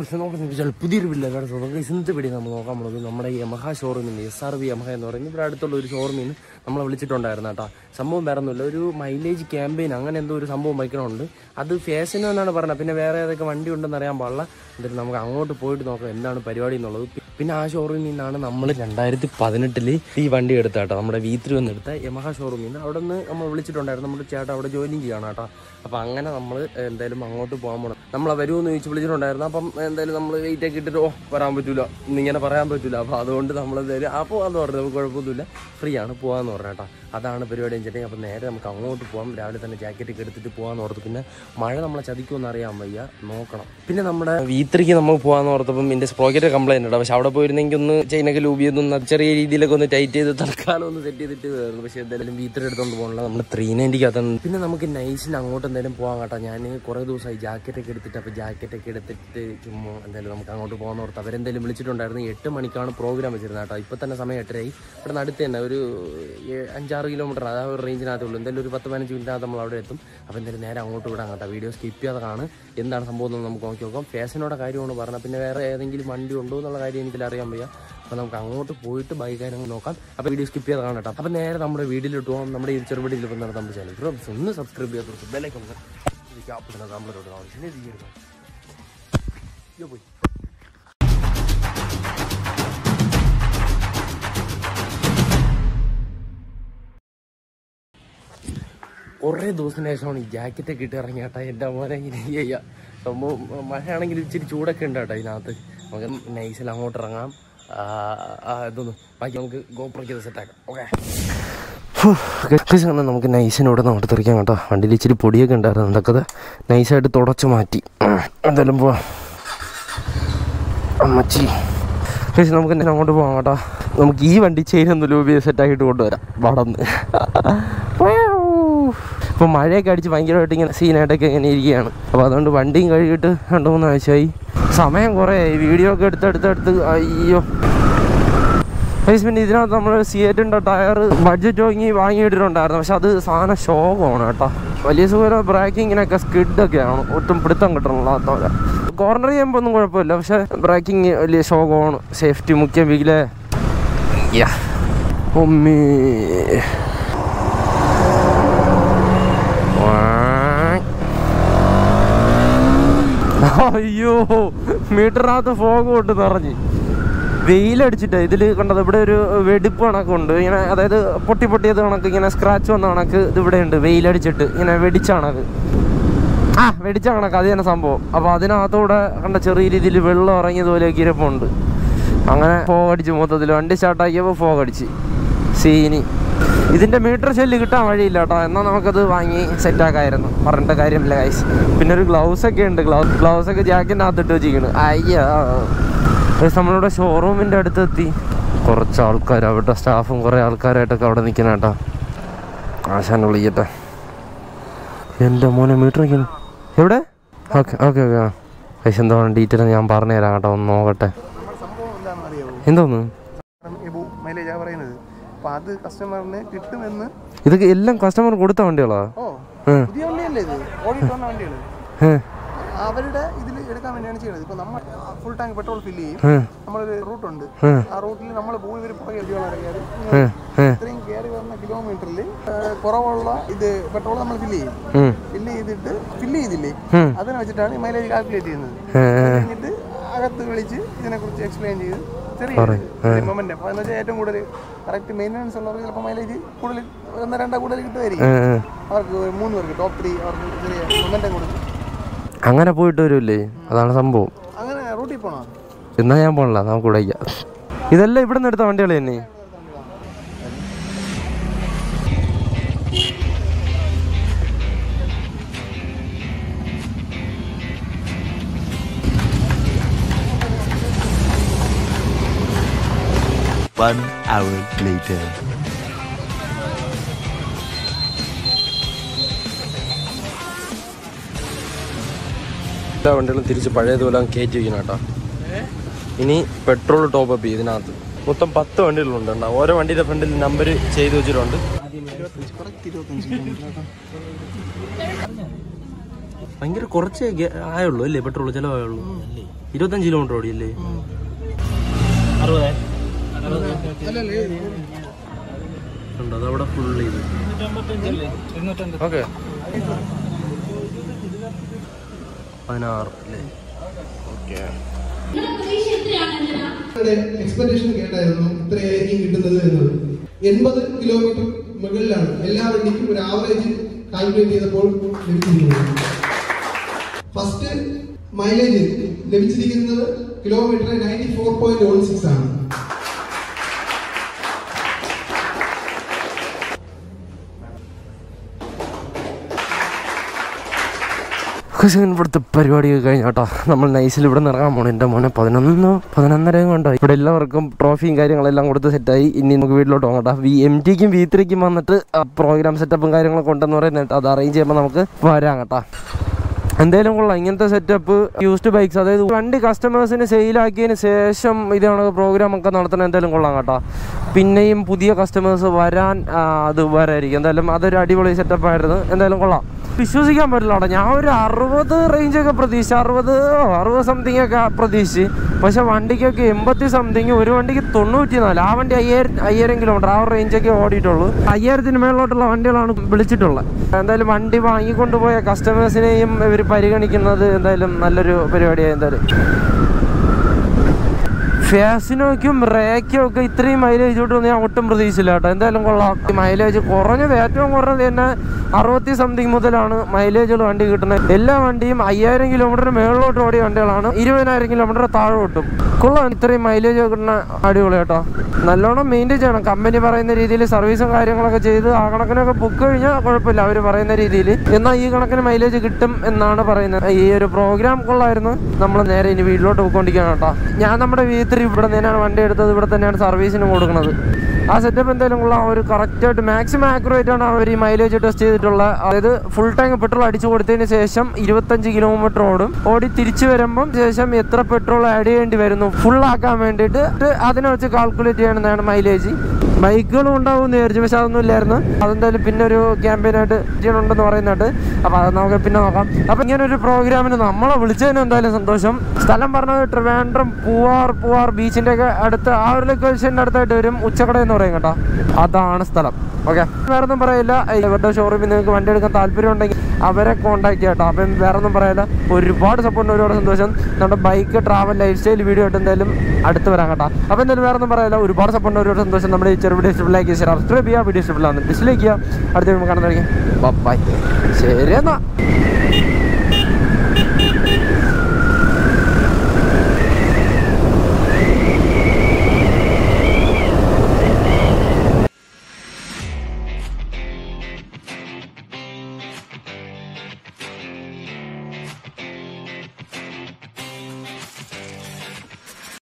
പക്ഷെ നോക്കുന്ന വെച്ചാൽ പുതിയൊരു വീട്ടിൽ വേറെ നമുക്ക് ഇന്നത്തെ വീഡിയോ നമ്മൾ നോക്കാൻ പോകുന്നത് നമ്മുടെ ഈ യമഹ ഷോറൂമിൻ്റെ എസ് ആർ വി യമഹ എന്ന് പറയുന്നത് ഇവിടെ അടുത്തുള്ള ഒരു ഷോറൂമിൽ നിന്ന് നമ്മളെ വിളിച്ചിട്ടുണ്ടായിരുന്നു കേട്ടോ സംഭവം വേറെ ഒന്നുമില്ല ഒരു മൈലേജ് ക്യാമ്പയിൻ അങ്ങനെ എന്തോ ഒരു സംഭവം വയ്ക്കണമുണ്ട് അത് ഫാഷൻ എന്നാണ് പറഞ്ഞത് പിന്നെ വേറെ ഏതൊക്കെ വണ്ടി ഉണ്ടെന്ന് അറിയാൻ പാടില്ല എന്നിട്ട് നമുക്ക് അങ്ങോട്ട് പോയിട്ട് നോക്കാം എന്താണ് പരിപാടി എന്നുള്ളത് പി- പിന്നെ ആ ഷോറൂമിൽ നിന്നാണ് നമ്മൾ രണ്ടായിരത്തി പതിനെട്ടില് ഈ വണ്ടി എടുത്ത കേട്ടോ നമ്മുടെ വി ത്രീ ഒന്ന് എടുത്ത യമഹ ഷോറൂമിൽ നിന്ന് അവിടെ നിന്ന് നമ്മൾ വിളിച്ചിട്ടുണ്ടായിരുന്നു നമ്മുടെ ചേട്ടാ അവിടെ ജോയിനിങ് ചെയ്യണം കേട്ടോ അപ്പോൾ അങ്ങനെ നമ്മൾ എന്തായാലും അങ്ങോട്ട് പോകാൻ പോകണം നമ്മളെ വരുമെന്ന് ചോദിച്ച് വിളിച്ചിട്ടുണ്ടായിരുന്നു അപ്പം എന്തായാലും നമ്മൾ വെയിറ്റ് ഒക്കെ ഇട്ടിട്ട് ഓ വരാൻ പറ്റൂല ഇന്നിങ്ങനെ പറയാൻ പറ്റൂല അപ്പോൾ അതുകൊണ്ട് നമ്മൾ എന്തായാലും ആ പോകാന്ന് പറഞ്ഞു നമുക്ക് കുഴപ്പമൊന്നുമില്ല ഫ്രീ ആണ് പോകാന്ന് പറഞ്ഞു കേട്ടോ അതാണ് പരിപാടി വെച്ചിട്ടുണ്ടെങ്കിൽ അപ്പോൾ നേരെ നമുക്ക് അങ്ങോട്ട് പോകാം രാവിലെ തന്നെ ജാക്കറ്റ് ഒക്കെ എടുത്തിട്ട് പോകാന്ന് ഓർത്തു പിന്നെ മഴ നമ്മളെ ചതിക്കുമെന്ന് അറിയാൻ വയ്യ നോക്കണം പിന്നെ നമ്മുടെ വീത്രിക്ക് നമുക്ക് പോകാന്ന് ഓർത്തപ്പം ഇതിൻ്റെ സ്പ്രോക്കറ്റ് കംപ്ലൈൻറ്റ് ഉണ്ട് പക്ഷെ അവിടെ പോയിരുന്നെങ്കിൽ ഒന്ന് ചെയിനൊക്കെ ലൂബ് ചെയ്തൊന്ന് ചെറിയ രീതിയിലൊക്കെ ഒന്ന് ടൈറ്റ് ചെയ്ത് തൽക്കാലം ഒന്ന് സെറ്റ് ചെയ്തിട്ട് വരുന്നു പക്ഷേ എന്തായാലും വീത്രി എടുത്തോണ്ട് പോകണില്ല നമ്മൾ ത്രീ നയൻറ്റിക്കകത്ത് പിന്നെ നമുക്ക് നൈസിന് അങ്ങോട്ട് എന്തായാലും പോകാൻ കേട്ടോ ഞാൻ കുറേ ദിവസമായി ജാക്കറ്റ് ഒക്കെ എടുത്തിട്ട് അപ്പോൾ ജാക്കറ്റ് ഒക്കെ എടുത്തിട്ട് ചുമ്മാ എന്തായാലും നമുക്ക് അങ്ങോട്ട് പോകാൻ ഓർത്ത് അവരെന്തായാലും വിളിച്ചിട്ടുണ്ടായിരുന്നു എട്ട് മണിക്കാണ് പ്രോഗ്രാം വെച്ചിരുന്നത് കേട്ടോ ഇപ്പോൾ തന്നെ സമയം എട്ടരയായി ഇവിടെ അടുത്ത് തന്നെ ഒരു ഏ- അഞ്ചാറ് കിലോമീറ്റർ ആ ഒരു റേഞ്ചിനകത്തേ ഉള്ളൂ എന്തായാലും ഒരു പത്ത് പതിനഞ്ച് മിനിറ്റിനകത്ത് നമ്മൾ അവിടെ എത്തും അപ്പോൾ എന്തായാലും നേരെ അങ്ങോട്ട് വിടാം കേട്ടോ വീഡിയോ സ്കിപ്പ് ചെയ്യാതെ കാണും എന്താണ് സംഭവം എന്ന് നമുക്ക് നോക്കി നോക്കാം ഫാഷനോടെ കാര്യമാണ് പറഞ്ഞത് പിന്നെ വേറെ ഏതെങ്കിലും വണ്ടി ഉണ്ടോ എന്നുള്ള കാര്യം എനിക്കില്ല അറിയാൻ വയ്യ അപ്പോൾ നമുക്ക് അങ്ങോട്ട് പോയിട്ട് ബൈക്കാരും നോക്കാം അപ്പോൾ വീഡിയോ സ്കിപ്പ് ചെയ്ത് കാണാം കേട്ടോ അപ്പോൾ നേരെ നമ്മുടെ വീട്ടിലോട്ട് പോകാം നമ്മുടെ ഈ ചെറുപടിയിൽ ഇപ്പോൾ നടത്താൻ നമ്മുടെ ചാനൽ ഫ്രണ്ട്സ് ഒന്ന് സബ്സ്ക്രൈബ് ചെയ്യാത്ത ബെല്ലൈക്കൺ നമ്മളോട് കാണും പോയി കുറേ ദിവസത്തിന് ശേഷമാണ് ഈ ജാക്കറ്റൊക്കെ ഇട്ട് ഇറങ്ങിയാട്ടാ എൻ്റെ മോനെ ഇങ്ങനെ ചെയ്യാ സംഭവം മഴയാണെങ്കിൽ ഇച്ചിരി ചൂടൊക്കെ ഉണ്ട് കേട്ടോ ഇതിനകത്ത് നമുക്ക് നൈസിൽ അങ്ങോട്ട് ഇറങ്ങാം ആ, ആ, ഇതൊന്ന് ബാക്കി നമുക്ക് ഗോപ്രയ്ക്ക് സെറ്റാക്കാം ഓക്കെ അങ്ങനെ നമുക്ക് നൈസിനോട് അങ്ങോട്ട് തെറിക്കാം കേട്ടോ വണ്ടിയിൽ ഇച്ചിരി പൊടിയൊക്കെ ഉണ്ടായിരുന്നു അതൊക്കെ നൈസായിട്ട് തുടച്ച് മാറ്റി ഉം. എന്തായാലും പോവാം അമ്മച്ചി ചേച്ചി നമുക്ക് എന്തായാലും അങ്ങോട്ട് പോകാം കേട്ടോ നമുക്ക് ഈ വണ്ടി ചെയിനൊന്ന് ലൂബി സെറ്റാക്കിയിട്ട് കൊണ്ടുവരാം വടന്ന് ഇപ്പോൾ മഴയൊക്കെ അടിച്ച് ഭയങ്കരമായിട്ട് ഇങ്ങനെ സീനായിട്ടൊക്കെ ഇങ്ങനെ ഇരിക്കുകയാണ് അപ്പോൾ അതുകൊണ്ട് വണ്ടിയും കഴുകിയിട്ട് രണ്ട് മൂന്ന് ആഴ്ചയായി സമയം കുറേ ആയി വീഡിയോ ഒക്കെ എടുത്തെടുത്തെടുത്ത് അയ്യോ ഗൈസ്, പിന്നെ ഇതിനകത്ത് നമ്മൾ സിയേറ്റിൻ്റെ ടയർ ബഡ്ജറ്റ് വാങ്ങി വാങ്ങിയിട്ടിട്ടുണ്ടായിരുന്നു പക്ഷെ അത് സാധനം ശോകമാണ് കേട്ടോ വലിയ സുഖം ബ്രേക്കിങ്ങിനൊക്കെ സ്കിഡൊക്കെയാണ് ഒട്ടും പിടുത്തം കിട്ടണില്ലാത്തവരെ കോർണർ ചെയ്യുമ്പോൾ ഒന്നും കുഴപ്പമില്ല പക്ഷെ ബ്രേക്കിങ് വലിയ ശോകമാണ് സേഫ്റ്റി മുഖ്യം വീലേ യാ ഒമ്മീ അയ്യോ മീറ്ററിനകത്ത് ഫോഗ് കൊണ്ട് നിറഞ്ഞ് വെയിലടിച്ചിട്ട് ഇതിൽ കണ്ടത് ഇവിടെ ഒരു വെടിപ്പ് കണക്കുണ്ട് ഇങ്ങനെ അതായത് പൊട്ടി പൊട്ടിയത് കണക്ക് ഇങ്ങനെ സ്ക്രാച്ച് വന്ന കണക്ക് ഇത് ഇവിടെ ഉണ്ട് വെയിലടിച്ചിട്ട് ഇങ്ങനെ വെടിച്ച കണക്ക് ആ വെടിച്ച കണക്ക് അത് തന്നെ സംഭവം അപ്പോൾ അതിനകത്തൂടെ കണ്ട ചെറിയ രീതിയിൽ വെള്ളം ഇറങ്ങിയതുപോലെയൊക്കെ ഇരിപ്പുണ്ട് അങ്ങനെ ഫോഗ് അടിച്ച് മൊത്തത്തിൽ വണ്ടി സ്റ്റാർട്ടാക്കിയപ്പോൾ ഫോഗ് അടിച്ച് സീനി ഇതിൻ്റെ മീറ്റർ ഷെല്ല് കിട്ടാൻ വഴിയില്ല കേട്ടോ എന്നാൽ നമുക്കത് വാങ്ങി സെറ്റാക്കായിരുന്നു പറഞ്ഞിട്ട് കാര്യമില്ല ഗൈസ് പിന്നെ ഒരു ഗ്ലൗസ് ഒക്കെ ഉണ്ട് ഗ്ലൗസ് ഗ്ലൗസ് ഒക്കെ ജാക്കിൻ്റെ ഇട്ട് വെച്ചിരിക്കുന്നു അയ്യോ ഗൈസ് നമ്മളിവിടെ ഷോറൂമിൻ്റെ അടുത്തെത്തി കുറച്ച് ആൾക്കാർ അവിടെ സ്റ്റാഫും കുറേ ആൾക്കാരായിട്ടൊക്കെ അവിടെ നിൽക്കണം കേട്ടോ ആശാൻ വിളിക്കട്ടെ എൻ്റെ മോനെ മീറ്റർ നിൽക്കുന്നു എവിടെ ഓക്കെ ഓക്കെ ഓക്കെ ആ ഗൈസ് എന്താണ് ഡീറ്റെയിൽ ഞാൻ പറഞ്ഞു തരാം കേട്ടോ ഒന്ന് നോക്കട്ടെ നമ്മുടെ സംഭവം എന്താണെന്ന് അറിയാവോ എന്തോന്ന് എബു മൈലേജാ പറയുന്നത് അപ്പൊ അത് കസ്റ്റമറിന് കിട്ടുമെന്ന് ഇതൊക്കെ എല്ലാം കസ്റ്റമർ കൊടുത്ത വണ്ടികളാ ഓ ഉം. പുതിയ വണ്ടിയല്ലേ ഇത് ഓടിയിട്ട് വന്ന വണ്ടിയാണ് ഏ, അവരുടെ ഇതിൽ എടുക്കാൻ വേണ്ടിയാണ് ചെയ്യുന്നത് ഇപ്പൊ നമ്മൾ ഫുൾ ടാങ്ക് പെട്രോൾ ഫില്ല് ചെയ്യും ഏ, നമ്മളൊരു റൂട്ടുണ്ട് ഏ, ആ റൂട്ടിൽ നമ്മൾ പോയി ഇവർ പുറകെ ഇടിയോളം കയറി ഏ, ഏ, ഇത്രയും കയറി വരുന്ന കിലോമീറ്ററിൽ കുറവുള്ള ഇത് പെട്രോൾ നമ്മൾ ഫില്ല് ചെയ്യും ഉം, ഫില്ല് ചെയ്തിട്ട് ഫില്ല് ചെയ്തില്ലേ ഉം. അതിനെ വെച്ചിട്ടാണ് മൈലേജ് കാൽക്കുലേറ്റ് ചെയ്യുന്നത് ഏ, ഏ, കഴിഞ്ഞിട്ട് അകത്ത് വിളിച്ച് ഇതിനെക്കുറിച്ച് എക്സ്പ്ലെയിൻ ചെയ്ത് ചെറിയ മൊമെന്റ് അപ്പോൾ എന്ന് വെച്ചാൽ ഏറ്റവും കൂടുതൽ കറക്റ്റ് മെയിൻ്റനൻസ് ഉള്ളവർക്ക് ചിലപ്പോൾ മൈലേജ് കൂടുതൽ ഒന്ന് രണ്ടാ കൂടുതൽ കിട്ടുമായിരിക്കും ഏ, ഏ. അവർക്ക് ഒരു മൂന്ന് പേർക്ക് ടോപ്പ് ത്രീ അവർക്ക് ചെറിയ മൊമെൻ്റ് കൊടുക്കും അങ്ങനെ പോയിട്ട് വരുമല്ലേ അതാണ് സംഭവം അങ്ങനെ റൂട്ടിൽ പോകണോ എന്നാ ഞാൻ പോണില്ല നമുക്ക് വിളിക്കാം ഇതെല്ലാം ഇവിടെ നിന്ന് എടുത്ത വണ്ടികൾ തന്നെ One hour later. എല്ലാ വണ്ടികളും തിരിച്ച് പഴയതുപോലെ അങ്ങ് കയറ്റി വയ്ക്കണം കേട്ടോ ഇനി പെട്രോൾ ടോപ്പ് അപ്പ് ഇതിനകത്ത് മൊത്തം പത്ത് വണ്ടികളുണ്ട് കേട്ടോ ഓരോ വണ്ടിയുടെ ഫ്രണ്ടിൽ നമ്പർ ചെയ്ത് വെച്ചിട്ടുണ്ട് കറക്റ്റ് ഇരുപത്തഞ്ച് കിലോമീറ്റർ ഭയങ്കര കുറച്ചേ ഗ- ആയുള്ളൂ അല്ലേ പെട്രോൾ ചിലവായുള്ളൂ ഇരുപത്തഞ്ച് കിലോമീറ്റർ ഓടിയല്ലേ ഉണ്ട് അതവിടെ ഫുൾ ചെയ്ത് ഓക്കെ പതിനാറ് അല്ലേ ഓക്കെ എക്സ്പെക്ടേഷൻ കേട്ടായിരുന്നു ഇത്രയായിരിക്കും കിട്ടുന്നത് എന്നത് എൺപത് കിലോമീറ്റർ മുകളിലാണ് എല്ലാ വണ്ടിക്കും ഒരു ആവറേജ് കാൽക്കുലേറ്റ് ചെയ്തപ്പോൾ ലഭിച്ചിരിക്കുന്നത് ഫസ്റ്റ് മൈലേജ് ലഭിച്ചിരിക്കുന്നത് kilometer ninety four point one six ആണ് കുശൻ ഇവിടുത്തെ പരിപാടിയൊക്കെ കഴിഞ്ഞ കേട്ടോ നമ്മൾ നൈസിൽ ഇവിടെ നിന്ന് ഇറങ്ങാൻ പോണു എൻ്റെ മോനെ പതിനൊന്ന് പതിനൊന്നരയും കൊണ്ടായി ഇവിടെ എല്ലാവർക്കും ട്രോഫിയും കാര്യങ്ങളെല്ലാം കൊടുത്ത് സെറ്റായി ഇനി നമുക്ക് വീട്ടിലോട്ട് പോകാം കേട്ടോ വി എം ടിക്കും വി ത്രീക്കും വന്നിട്ട് പ്രോഗ്രാം സെറ്റപ്പും കാര്യങ്ങളൊക്കെ ഉണ്ടെന്ന് പറയുന്നത് കേട്ടോ അത് അറേഞ്ച് ചെയ്യുമ്പോൾ നമുക്ക് വരാം കേട്ടോ എന്തായാലും കൊള്ളാം ഇങ്ങനത്തെ സെറ്റപ്പ് യൂസ്ഡ് ബൈക്സ് അതായത് വണ്ടി കസ്റ്റമേഴ്സിന് സെയിലാക്കിയതിന് ശേഷം ഇതാണ് പ്രോഗ്രാം ഒക്കെ നടത്തുന്നത് എന്തായാലും കൊള്ളാം കേട്ടോ പിന്നെയും പുതിയ കസ്റ്റമേഴ്സ് വരാൻ ആ, അത് വരായിരിക്കും എന്തായാലും അതൊരു അടിപൊളി സെറ്റപ്പ് ആയിരുന്നു എന്തായാലും കൊള്ളാം വിശ്വസിക്കാൻ പറ്റില്ല കേട്ടോ ഞാൻ ഒരു അറുപത് റേഞ്ചൊക്കെ പ്രതീക്ഷിച്ചു അറുപത് അറുപത് സംതിങ് ഒക്കെ പ്രതീക്ഷിച്ച് പക്ഷെ വണ്ടിക്കൊക്കെ എൺപത്തി സംതിങ് ഒരു വണ്ടിക്ക് തൊണ്ണൂറ്റി നാല് ആ വണ്ടി അയ്യായിരം അയ്യായിരം കിലോമീറ്റർ ആ റേഞ്ചൊക്കെ ഓടിയിട്ടുള്ളൂ അയ്യായിരത്തിന് മേളിലോട്ടുള്ള വണ്ടികളാണ് വിളിച്ചിട്ടുള്ളത് എന്തായാലും വണ്ടി വാങ്ങിക്കൊണ്ടുപോയ കസ്റ്റമേഴ്സിനെയും ഇവർ പരിഗണിക്കുന്നത് എന്തായാലും നല്ലൊരു പരിപാടിയായി എന്തായാലും ഫാസിനോയ്ക്കും റേക്കും ഒക്കെ ഇത്രയും മൈലേജ് കിട്ടുമെന്ന് ഞാൻ ഒട്ടും പ്രതീക്ഷിച്ചില്ല കേട്ടോ എന്തായാലും കൊള്ളാം മൈലേജ് കുറഞ്ഞത് ഏറ്റവും കുറഞ്ഞത് തന്നെ അറുപത്തി സംതിങ് മുതലാണ് മൈലേജുകൾ വണ്ടി കിട്ടുന്നത് എല്ലാ വണ്ടിയും അയ്യായിരം കിലോമീറ്ററിന് മേളിലോട്ട് ഓടിയ വണ്ടികളാണ് ഇരുപതിനായിരം കിലോമീറ്റർ താഴെ കിട്ടും കൊള്ളാം ഇത്രയും മൈലേജ് കിട്ടുന്ന അടിപൊളി കേട്ടോ നല്ലോണം മെയിൻറ്റെയിൻ ചെയ്യണം കമ്പനി പറയുന്ന രീതിയിൽ സർവീസും കാര്യങ്ങളൊക്കെ ചെയ്ത് ആ കണക്കിനൊക്കെ ബുക്ക് കഴിഞ്ഞാൽ കുഴപ്പമില്ല അവർ പറയുന്ന രീതിയിൽ എന്നാൽ ഈ കണക്കിന് മൈലേജ് കിട്ടും എന്നാണ് പറയുന്നത് ഈ ഒരു പ്രോഗ്രാം കൊള്ളായിരുന്നു നമ്മൾ നേരെ ഇനി വീട്ടിലോട്ട് പോയിക്കൊണ്ടിരിക്കുകയാണ് കേട്ടോ ഞാൻ നമ്മുടെ വീട്ടിൽ ഇവിടെ തന്നെയാണ് വണ്ടി എടുത്തത് ഇവിടെ തന്നെയാണ് സർവീസിന് കൊടുക്കുന്നത് ആ സെറ്റപ്പ് എന്തായാലും കൊള്ളാം ഒരു കറക്റ്റായിട്ട് മാക്സിമം ആക്യുറേറ്റ് ആണ് അവർ ഈ മൈലേജ് ടെസ്റ്റ് ചെയ്തിട്ടുള്ള അതായത് ഫുൾ ടാങ്ക് പെട്രോൾ അടിച്ചു കൊടുത്തതിന് ശേഷം ഇരുപത്തഞ്ച് കിലോമീറ്റർ ഓടും ഓടി തിരിച്ചു വരുമ്പം ശേഷം എത്ര പെട്രോൾ ആഡ് ചെയ്യേണ്ടി വരുന്നു ഫുൾ ആക്കാൻ വേണ്ടിയിട്ട് അതിനെ വെച്ച് കാൽക്കുലേറ്റ് ചെയ്യണമെന്നാണ് മൈലേജ് ബൈക്കുകളും ഉണ്ടാവും എന്ന് വിചാരിച്ചു പക്ഷെ അതൊന്നും ഇല്ലായിരുന്നു അതെന്തായാലും പിന്നെ ഒരു ക്യാമ്പയിനായിട്ട് ചെയ്യണുണ്ടെന്ന് പറയുന്നുണ്ട് അപ്പോൾ അത് നമുക്ക് പിന്നെ നോക്കാം അപ്പോൾ ഇങ്ങനെ ഒരു പ്രോഗ്രാമിന് നമ്മളെ വിളിച്ചതിന് എന്തായാലും സന്തോഷം സ്ഥലം പറഞ്ഞത് ട്രിവാൻഡ്രം പൂവാർ പൂവാർ ബീച്ചിൻ്റെ ഒക്കെ അടുത്ത് ആ ഒരു ലൊക്കേഷൻ്റെ അടുത്തായിട്ട് വരും ഉച്ചക്കട എന്ന് പറയും കേട്ടോ അതാണ് സ്ഥലം ഓക്കെ വേറെ ഒന്നും പറയില്ല ഇവരുടെ ഷോറൂമിൽ നിങ്ങൾക്ക് വണ്ടി എടുക്കാൻ താല്പര്യം ഉണ്ടെങ്കിൽ അവരെ കോൺടാക്ട് ചെയ്യാം കേട്ടോ അപ്പം വേറെ ഒന്നും പറയില്ല ഒരുപാട് സപ്പോർട്ട് ഒരുപാട് സന്തോഷം നമ്മുടെ bike travel life style video ആയിട്ട് എന്തായാലും അടുത്ത് വരാം കേട്ടോ അപ്പോൾ എന്തായാലും വേറെ ഒന്നും പറയില്ല ഒരുപാട് സപ്പോർട്ട് ഒരുപാട് സന്തോഷം നമ്മുടെ ഈ ചെറു വീഡിയോ ഇഷ്ടപ്പെടിലേക്ക് സബ്സ്ക്രൈബ് ചെയ്യുക വീഡിയോ ഇഷ്ടപ്പെടില്ല ഡിസ്ലൈക്ക് ചെയ്യുക അടുത്ത കാണുന്നതായിരിക്കും ബൈ ശരി എന്നാ